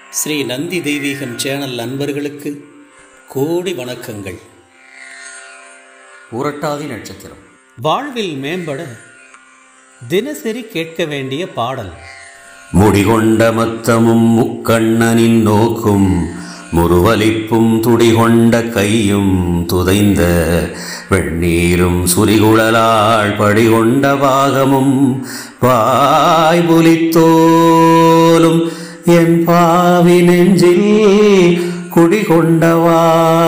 ஸ்ரீ நந்தி தெய்வீகம் சேனல் நண்பர்களுக்கு கோடி வணக்கங்கள் புரட்டாதி நட்சத்திரம் வாழ்வில் மேம்பட தினசரி கேட்க வேண்டிய பாடல் முடிகொண்ட மத்தமும் முக்கண்ணனின் நோக்கும் முருவலிப்பும் துடிகொண்ட கையும் துதைந்த வெண்ணீரும் சுரிகுழலாள் படிகொண்ட பாகமும் பாய்புலித்தோலும் என் பாவி நெஞ்சில் குடிகொண்டவா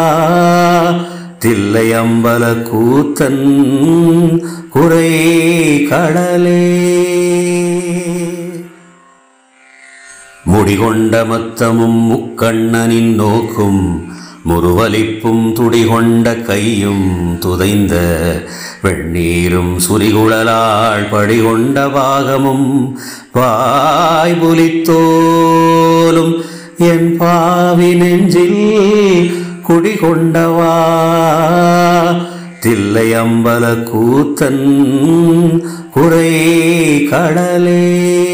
தில்லை அம்பல கூத்தன் குறை கடலே முடிகொண்ட மத்தமும் முக்கண்ணனின் நோக்கும் முருவலிப்பும் துடிகொண்ட கையும் துதைந்த வெண்ணீரும் சுரிகுழலாள் படிகொண்ட பாகமும் பாய்புலித்தோலும் என் பாவி நெஞ்சில் குடிகொண்டவா தில்லை அம்பல கூத்தன் குறை கடலே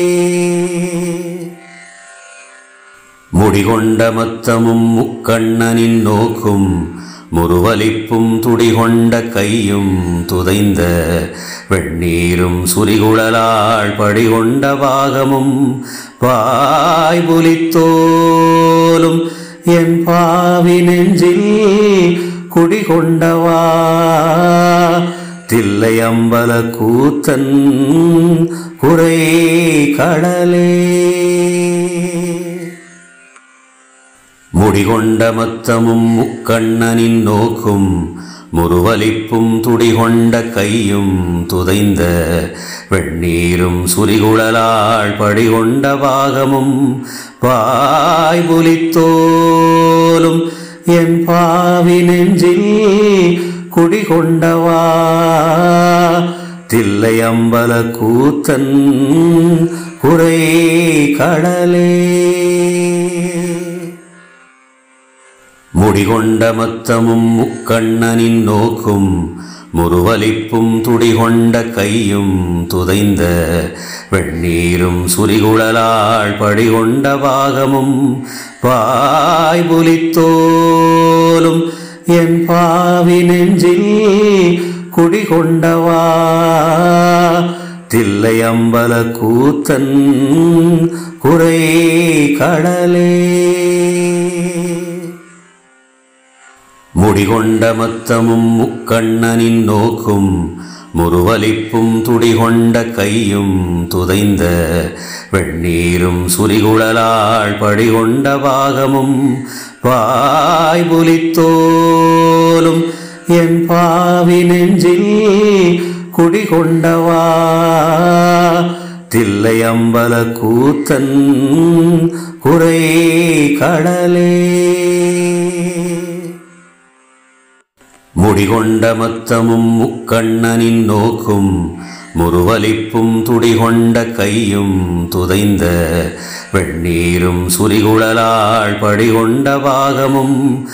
முடிகொண்ட மத்தமும் முக்கண்ணனின் நோக்கும் முருவலிப்பும் துடிகொண்ட கையும் துதைந்த வெண்ணீரும் சுரிகுழலாள் படிகொண்ட பாகமும் பாய்புலித்தோலும் என் பாவி நெஞ்சில் குடிகொண்டவா தில்லை அம்பல கூத்தன் குறை கடலே முடிகொண்ட மத்தமும் முக்கண்ணனின் நோக்கும் முருவலிப்பும் துடிகொண்ட கையும் துதைந்த வெண்ணீரும் சுரிகுழலாள் படிகொண்ட பாகமும் பாய்புலித்தோலும் என் பாவி நெஞ்சில் குடிகொண்டவா தில்லை அம்பல கூத்தன் குறை கடலே முடிகொண்ட மத்தமும் முக்கண்ணனின் நோக்கும் முருவலிப்பும் துடிகொண்ட கையும் துதைந்த வெண்ணீரும் சுரிகுழலாள் படிகொண்ட பாகமும் பாய்புலித்தோலும் என் பாவி நெஞ்சில் குடிகொண்டவா தில்லை அம்பல கூத்தன் குறை கடலே முடிகொண்ட மத்தமும் முக்கண்ணனின் நோக்கும் முருவலிப்பும் துடிகொண்ட கையும் துதைந்த வெண்ணீரும் சுரிகுழலாள் படிகொண்ட பாகமும் பாய்புலித்தோலும் என் பாவி நெஞ்சில் குடிகொண்டவா தில்லை அம்பல கூத்தன் குறை கடலே முடிகொண்ட மத்தமும் முக்கண்ணனின் நோக்கும் முருவலிப்பும் துடிகொண்ட கையும் துதைந்த வெண்ணீரும் சுரிகுழலாள் படிகொண்ட பாகமும்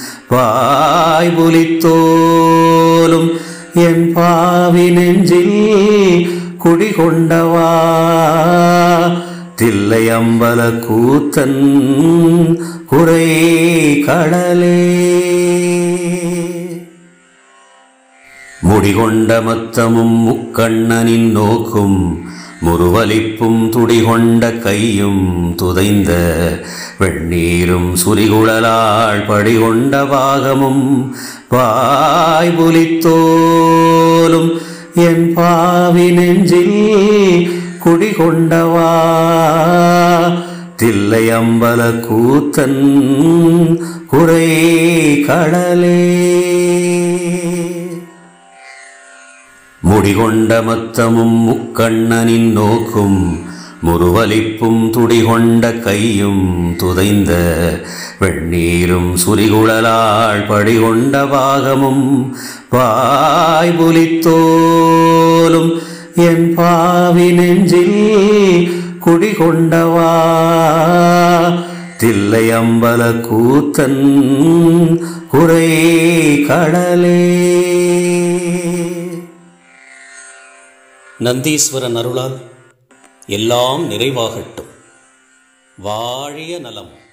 பாய்புலித்தோலும் என் பாவி நெஞ்சில் குடிகொண்டவா தில்லை அம்பல கூத்தன் குறை கடலே முடிகொண்ட மத்தமும் முக்கண்ணனின் நோக்கும் முருவலிப்பும் துடிகொண்ட கையும் துதைந்த வெண்ணீரும் சுரிகுழலாள் படிகொண்ட பாகமும் பாய்புலித்தோலும் என் பாவி நெஞ்சில் குடிகொண்டவா தில்லை அம்பல கூத்தன் குறை கடலே முடிகொண்ட மத்தமும் முக்கண்ணனின் நோக்கும் முருவலிப்பும் துடிகொண்ட கையும் துதைந்த வெண்ணீரும் சுரிகுழலாள் படிகொண்ட பாகமும் பாய்புலித்தோலும் என் பாவி நெஞ்சில் குடிகொண்டவா தில்லை அம்பல கூத்தன் குறை கடலே நந்தீஸ்வரன் அருளால் எல்லாம் நிறைவாகட்டும் வாழிய நலம்